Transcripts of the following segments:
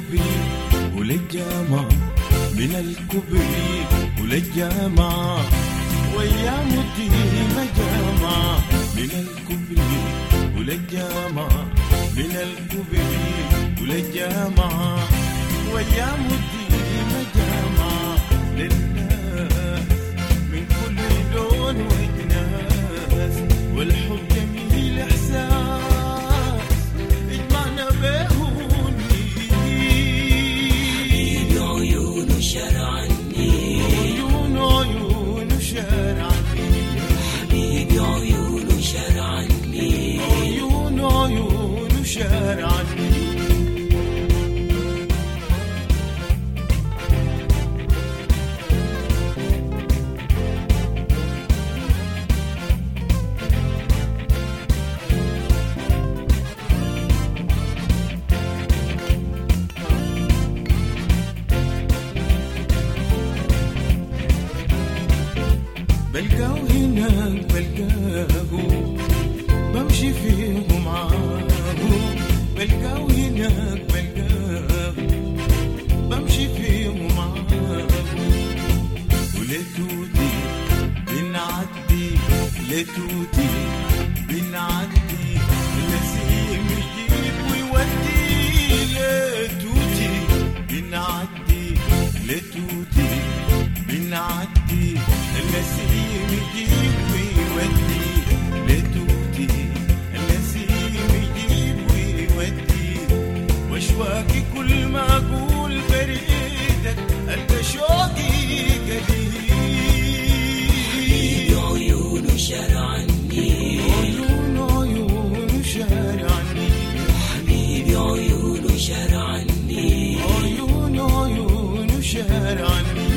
الكبير وللجامعة من الكبير وللجامعة وأيام الدين جامعة من الكبير وللجامعة من الكبير وللجامعة وأيام الدين جامعة لله من كل لون وجناس والحب جميل إحساس اجمعنا بهون عيون شرعني عيون عيون شارعني حبيبي عيون شرعني عيون عيون شارعني بلقاه هناك بلقاه بمشي فيه معاه بلقاه هناك بلقاه بمشي فيه معاه ولتوتي بنعدي لتوتي بنعدي النسيم يجيب ويودي لتوتي بنعدي لتوتي بنعدي النسيم يجيب ويودي لتوتي النسيم يجيب ويودي واشواقي كل ما اقول بريدك القى شوقي قليل عيون شرعني عيون عيون شارعني حبيبي عيون شرعني عيون عيون شارعني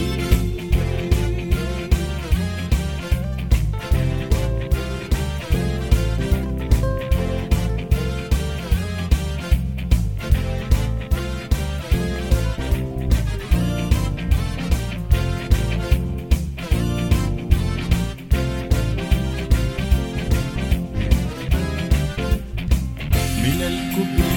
من الكبر